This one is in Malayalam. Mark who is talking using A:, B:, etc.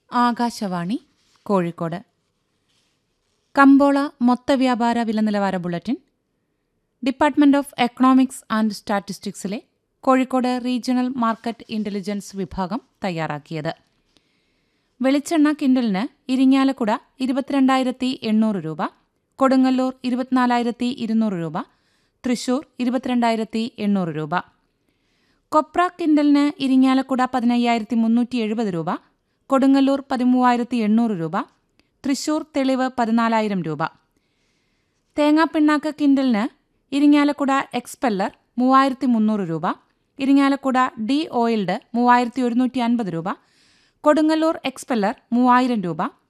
A: ആകാശവാണി കോഴിക്കോട് കമ്പോള മൊത്ത വ്യാപാര വില നിലവാര bulletin department of economics and സ്റ്റാറ്റിസ്റ്റിക്സിലെ കോഴിക്കോട് റീജിയണൽ മാർക്കറ്റ് ഇന്റലിജൻസ് വിഭാഗം തയ്യാറാക്കിയത് വെളിച്ചെണ്ണ കിൻഡലിന് ഇരിങ്ങാലക്കുട ഇരുപത്തിരണ്ടായിരത്തി എണ്ണൂറ് രൂപ കൊടുങ്ങല്ലൂർ ഇരുപത്തിനാലായിരത്തി ഇരുന്നൂറ് രൂപ തൃശൂർ ഇരുപത്തിരണ്ടായിരത്തി എണ്ണൂറ് രൂപ കൊപ്ര കിൻഡലിന് ഇരിങ്ങാലക്കുട പതിനയ്യായിരത്തി മുന്നൂറ്റി എഴുപത് രൂപ കൊടുങ്ങല്ലൂർ പതിമൂവായിരത്തി എണ്ണൂറ് രൂപ തൃശൂർ തെളിവ് പതിനാലായിരം രൂപ തേങ്ങാപ്പിണ്ണാക്ക് കിൻഡലിന് ഇരിങ്ങാലക്കുട എക്സ്പെല്ലർ മൂവായിരത്തി മുന്നൂറ് രൂപ ഇരിങ്ങാലക്കുട ഡി ഓയിൽഡ് മൂവായിരത്തി ഒരുന്നൂറ്റി അൻപത് രൂപ കൊടുങ്ങല്ലൂർ എക്സ്പെല്ലർ മൂവായിരം രൂപ